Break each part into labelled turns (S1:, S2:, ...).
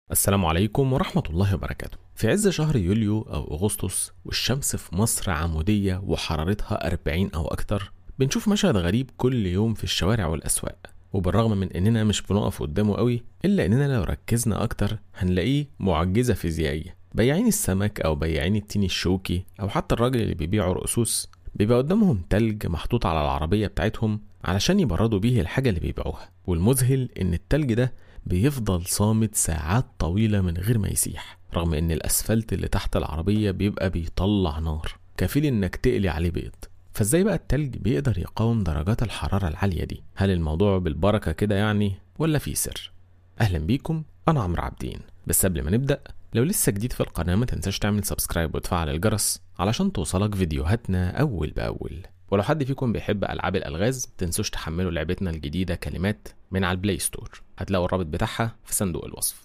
S1: السلام عليكم ورحمة الله وبركاته في عز شهر يوليو أو أغسطس والشمس في مصر عمودية وحرارتها 40 أو أكتر بنشوف مشهد غريب كل يوم في الشوارع والأسواق وبالرغم من إننا مش بنقف قدامه قوي إلا إننا لو ركزنا أكتر هنلاقيه معجزة فيزيائية بياعين السمك أو بياعين التين الشوكي أو حتى الراجل اللي بيبيعوا رقصوص بيبقى قدامهم تلج محطوط على العربية بتاعتهم علشان يبردوا بيه الحاجة اللي بيبيعوها والمذهل إن التلج ده بيفضل صامت ساعات طويلة من غير ما يسيح رغم إن الأسفلت اللي تحت العربية بيبقى بيطلع نار كفيل إنك تقلي عليه بيض فازاي بقى التلج بيقدر يقاوم درجات الحرارة العالية دي؟ هل الموضوع بالبركة كده يعني ولا في سر؟ أهلا بيكم أنا عمرو عابدين بس قبل ما نبدأ لو لسه جديد في القناة ما تنساش تعمل سبسكرايب وتفعل الجرس علشان توصلك فيديوهاتنا أول بأول ولو حد فيكم بيحب ألعاب الألغاز تنسوش تحملوا لعبتنا الجديدة كلمات من على البلاي ستور هتلاقوا الرابط بتاعها في صندوق الوصف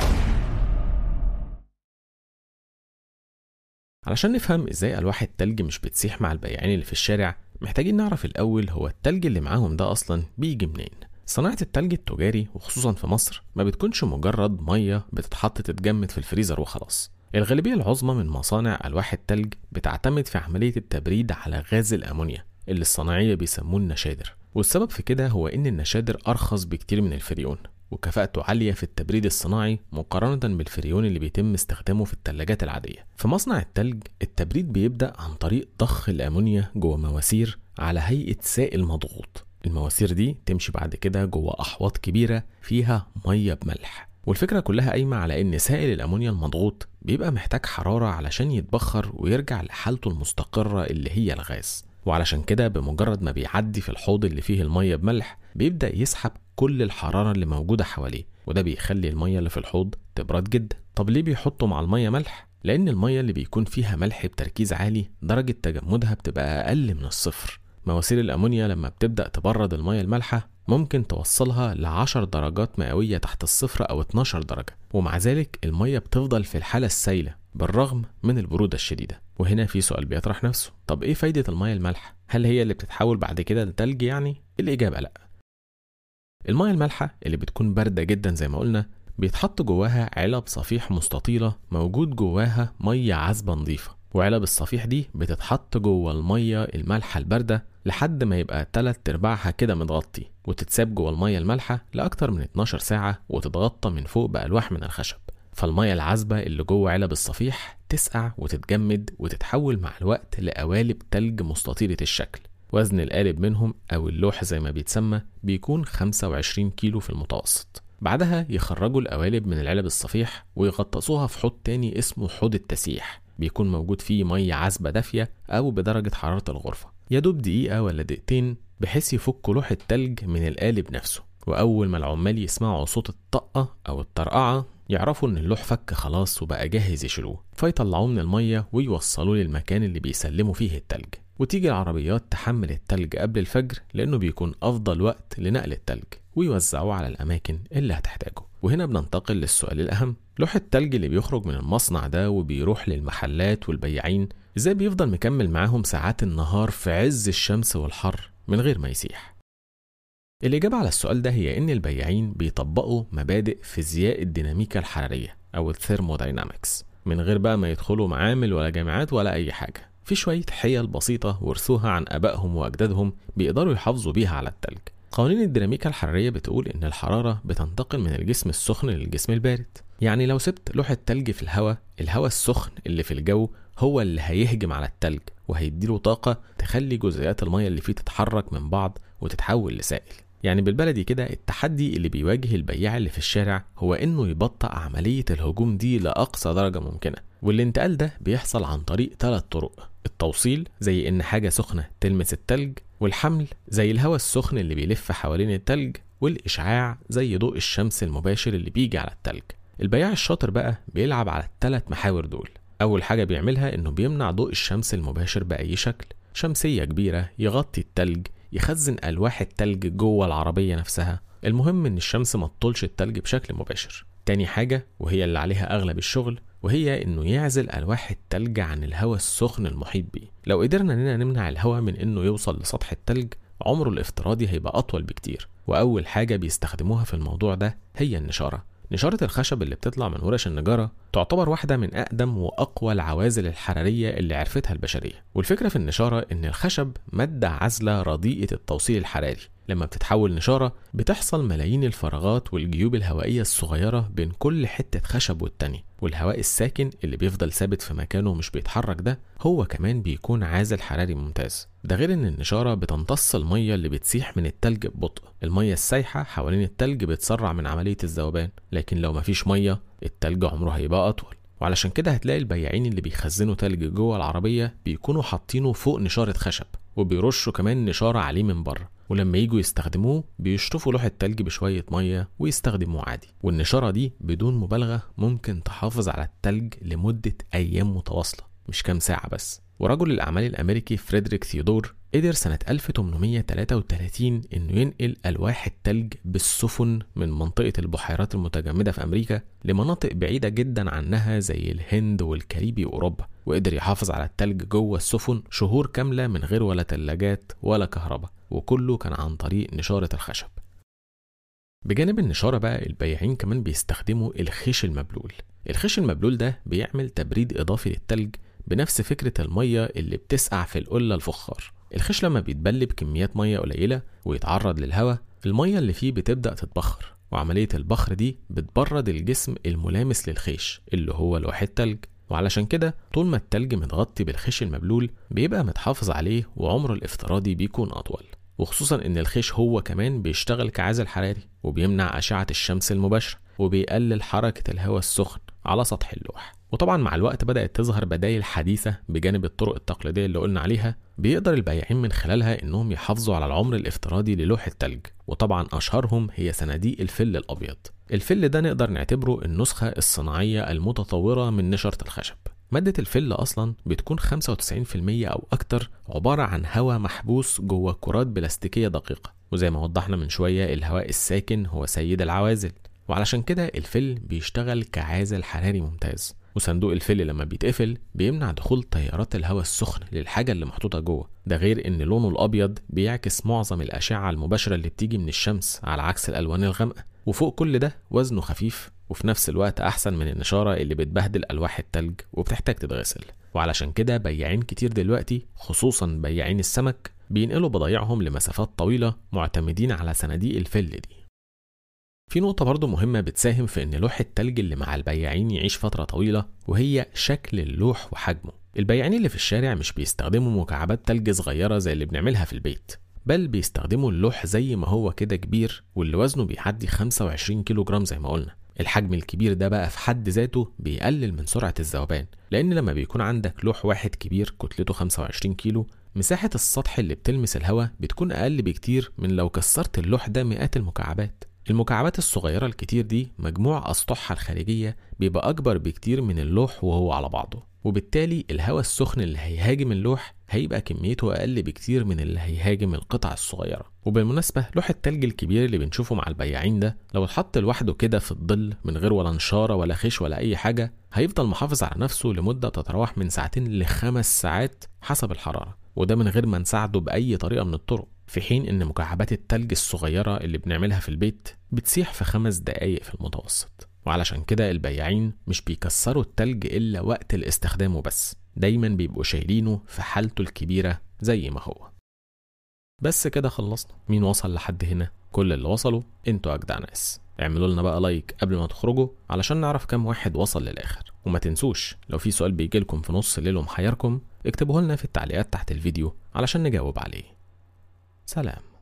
S1: علشان نفهم ازاي ألواح التلج مش بتسيح مع البياعين اللي في الشارع محتاجين نعرف الأول هو التلج اللي معاهم ده أصلا بيجي منين صناعة التلج التجاري وخصوصا في مصر ما بتكونش مجرد مية بتتحط تتجمد في الفريزر وخلاص الغالبية العظمى من مصانع ألواح التلج بتعتمد في عملية التبريد على غاز الأمونيا اللي الصناعية بيسموه النشادر والسبب في كده هو إن النشادر أرخص بكتير من الفريون وكفاءته عالية في التبريد الصناعي مقارنة بالفريون اللي بيتم استخدامه في الثلاجات العادية. في مصنع التلج التبريد بيبدأ عن طريق ضخ الأمونيا جوه مواسير على هيئة سائل مضغوط. المواسير دي تمشي بعد كده جوه أحواض كبيرة فيها مية بملح. والفكرة كلها قايمة على إن سائل الأمونيا المضغوط بيبقى محتاج حرارة علشان يتبخر ويرجع لحالته المستقرة اللي هي الغاز. وعلشان كده بمجرد ما بيعدي في الحوض اللي فيه المية بملح بيبدأ يسحب كل الحرارة اللي موجودة حواليه وده بيخلي المية اللي في الحوض تبرد جدا طب ليه بيحطوا مع المية ملح؟ لأن المية اللي بيكون فيها ملح بتركيز عالي درجة تجمدها بتبقى أقل من الصفر مواسير الأمونيا لما بتبدأ تبرد المية المالحة ممكن توصلها ل 10 درجات مئوية تحت الصفر أو 12 درجة ومع ذلك المية بتفضل في الحالة السائلة بالرغم من البرودة الشديدة وهنا في سؤال بيطرح نفسه طب إيه فايدة المية المالحة؟ هل هي اللي بتتحول بعد كده لتلج يعني؟ الإجابة لأ المية المالحة اللي بتكون باردة جدا زي ما قلنا بيتحط جواها علب صفيح مستطيلة موجود جواها مية عذبة نظيفة وعلب الصفيح دي بتتحط جوه المية المالحة الباردة لحد ما يبقى تلات ارباعها كده متغطي وتتساب جوه المية المالحة لأكتر من 12 ساعة وتتغطى من فوق بألواح من الخشب فالمية العذبة اللي جوه علب الصفيح تسقع وتتجمد وتتحول مع الوقت لقوالب تلج مستطيلة الشكل وزن القالب منهم أو اللوح زي ما بيتسمى بيكون 25 كيلو في المتوسط بعدها يخرجوا القوالب من العلب الصفيح ويغطسوها في حوض تاني اسمه حوض التسيح بيكون موجود فيه مية عذبة دافية أو بدرجة حرارة الغرفة يدوب دقيقة ولا دقيقتين بحيث يفكوا لوح التلج من القالب نفسه وأول ما العمال يسمعوا صوت الطقة أو الطرقعة يعرفوا إن اللوح فك خلاص وبقى جاهز يشيلوه فيطلعوه من المية ويوصلوه للمكان اللي بيسلموا فيه التلج وتيجي العربيات تحمل التلج قبل الفجر لأنه بيكون أفضل وقت لنقل التلج ويوزعوه على الأماكن اللي هتحتاجه وهنا بننتقل للسؤال الأهم لوح التلج اللي بيخرج من المصنع ده وبيروح للمحلات والبياعين ازاي بيفضل مكمل معاهم ساعات النهار في عز الشمس والحر من غير ما يسيح الإجابة على السؤال ده هي إن البياعين بيطبقوا مبادئ فيزياء الديناميكا الحرارية أو الثيرموداينامكس من غير بقى ما يدخلوا معامل ولا جامعات ولا أي حاجة في شوية حيل بسيطة ورثوها عن آبائهم وأجدادهم بيقدروا يحافظوا بيها على التلج قوانين الديناميكا الحرارية بتقول إن الحرارة بتنتقل من الجسم السخن للجسم البارد يعني لو سبت لوحة تلج في الهواء الهواء السخن اللي في الجو هو اللي هيهجم على التلج وهيديله طاقة تخلي جزيئات المية اللي فيه تتحرك من بعض وتتحول لسائل يعني بالبلدي كده التحدي اللي بيواجه البياع اللي في الشارع هو انه يبطأ عملية الهجوم دي لأقصى درجة ممكنة والانتقال ده بيحصل عن طريق ثلاث طرق التوصيل زي ان حاجة سخنة تلمس التلج والحمل زي الهواء السخن اللي بيلف حوالين التلج والإشعاع زي ضوء الشمس المباشر اللي بيجي على التلج البياع الشاطر بقى بيلعب على الثلاث محاور دول أول حاجة بيعملها إنه بيمنع ضوء الشمس المباشر بأي شكل شمسية كبيرة يغطي التلج يخزن ألواح التلج جوه العربية نفسها المهم إن الشمس ما تطولش التلج بشكل مباشر تاني حاجة وهي اللي عليها أغلب الشغل وهي إنه يعزل ألواح التلج عن الهواء السخن المحيط بيه لو قدرنا إننا نمنع الهواء من إنه يوصل لسطح التلج عمره الافتراضي هيبقى أطول بكتير وأول حاجة بيستخدموها في الموضوع ده هي النشارة نشارة الخشب اللي بتطلع من ورش النجارة تعتبر واحدة من أقدم وأقوى العوازل الحرارية اللي عرفتها البشرية والفكرة في النشارة إن الخشب مادة عازلة رديئة التوصيل الحراري لما بتتحول نشارة بتحصل ملايين الفراغات والجيوب الهوائية الصغيرة بين كل حتة خشب والتانية والهواء الساكن اللي بيفضل ثابت في مكانه ومش بيتحرك ده هو كمان بيكون عازل حراري ممتاز ده غير ان النشارة بتمتص المية اللي بتسيح من التلج ببطء المية السايحة حوالين التلج بتسرع من عملية الذوبان لكن لو مفيش مية التلج عمره هيبقى أطول وعلشان كده هتلاقي البياعين اللي بيخزنوا تلج جوه العربية بيكونوا حاطينه فوق نشارة خشب وبيرشوا كمان نشارة عليه من بره ولما يجوا يستخدموه بيشطفوا لوح التلج بشوية مية ويستخدموه عادي والنشارة دي بدون مبالغة ممكن تحافظ على التلج لمدة أيام متواصلة مش كام ساعة بس ورجل الأعمال الأمريكي فريدريك ثيودور قدر سنة 1833 إنه ينقل ألواح التلج بالسفن من منطقة البحيرات المتجمدة في أمريكا لمناطق بعيدة جدا عنها زي الهند والكاريبي وأوروبا وقدر يحافظ على التلج جوه السفن شهور كاملة من غير ولا تلاجات ولا كهرباء وكله كان عن طريق نشارة الخشب بجانب النشارة بقى البياعين كمان بيستخدموا الخيش المبلول الخيش المبلول ده بيعمل تبريد إضافي للتلج بنفس فكرة المية اللي بتسقع في القلة الفخار الخيش لما بيتبل بكميات مية قليلة ويتعرض للهواء المية اللي فيه بتبدأ تتبخر وعملية البخر دي بتبرد الجسم الملامس للخيش اللي هو لوح التلج وعلشان كده طول ما التلج متغطي بالخيش المبلول بيبقى متحافظ عليه وعمره الافتراضي بيكون أطول وخصوصا ان الخيش هو كمان بيشتغل كعازل حراري وبيمنع أشعة الشمس المباشرة وبيقلل حركة الهواء السخن على سطح اللوح وطبعا مع الوقت بدأت تظهر بدائل حديثة بجانب الطرق التقليدية اللي قلنا عليها بيقدر البياعين من خلالها انهم يحافظوا على العمر الافتراضي للوح التلج وطبعا اشهرهم هي صناديق الفل الابيض الفل ده نقدر نعتبره النسخة الصناعية المتطورة من نشرة الخشب مادة الفل أصلا بتكون 95% أو أكتر عبارة عن هواء محبوس جوه كرات بلاستيكية دقيقة وزي ما وضحنا من شوية الهواء الساكن هو سيد العوازل وعلشان كده الفل بيشتغل كعازل حراري ممتاز وصندوق الفل لما بيتقفل بيمنع دخول تيارات الهواء السخن للحاجة اللي محطوطة جوه ده غير ان لونه الابيض بيعكس معظم الاشعة المباشرة اللي بتيجي من الشمس على عكس الالوان الغامقة وفوق كل ده وزنه خفيف وفي نفس الوقت احسن من النشارة اللي بتبهدل الواح التلج وبتحتاج تتغسل وعلشان كده بياعين كتير دلوقتي خصوصا بياعين السمك بينقلوا بضايعهم لمسافات طويلة معتمدين على صناديق الفل دي في نقطة برضه مهمة بتساهم في إن لوح التلج اللي مع البياعين يعيش فترة طويلة وهي شكل اللوح وحجمه. البياعين اللي في الشارع مش بيستخدموا مكعبات تلج صغيرة زي اللي بنعملها في البيت، بل بيستخدموا اللوح زي ما هو كده كبير واللي وزنه بيعدي 25 كيلو جرام زي ما قلنا. الحجم الكبير ده بقى في حد ذاته بيقلل من سرعة الذوبان، لأن لما بيكون عندك لوح واحد كبير كتلته 25 كيلو مساحة السطح اللي بتلمس الهواء بتكون أقل بكتير من لو كسرت اللوح ده مئات المكعبات. المكعبات الصغيرة الكتير دي مجموع أسطحها الخارجية بيبقى أكبر بكتير من اللوح وهو على بعضه وبالتالي الهواء السخن اللي هيهاجم اللوح هيبقى كميته أقل بكتير من اللي هيهاجم القطع الصغيرة وبالمناسبة لوح التلج الكبير اللي بنشوفه مع البياعين ده لو اتحط لوحده كده في الظل من غير ولا نشارة ولا خيش ولا أي حاجة هيفضل محافظ على نفسه لمدة تتراوح من ساعتين لخمس ساعات حسب الحرارة وده من غير ما نساعده بأي طريقة من الطرق في حين إن مكعبات التلج الصغيرة اللي بنعملها في البيت بتسيح في خمس دقايق في المتوسط وعلشان كده البياعين مش بيكسروا التلج إلا وقت الاستخدام وبس دايما بيبقوا شايلينه في حالته الكبيرة زي ما هو بس كده خلصنا مين وصل لحد هنا كل اللي وصلوا انتوا أجدع ناس اعملوا لنا بقى لايك قبل ما تخرجوا علشان نعرف كام واحد وصل للآخر وما تنسوش لو في سؤال بيجيلكم في نص الليل ومحيركم اكتبوه لنا في التعليقات تحت الفيديو علشان نجاوب عليه سلام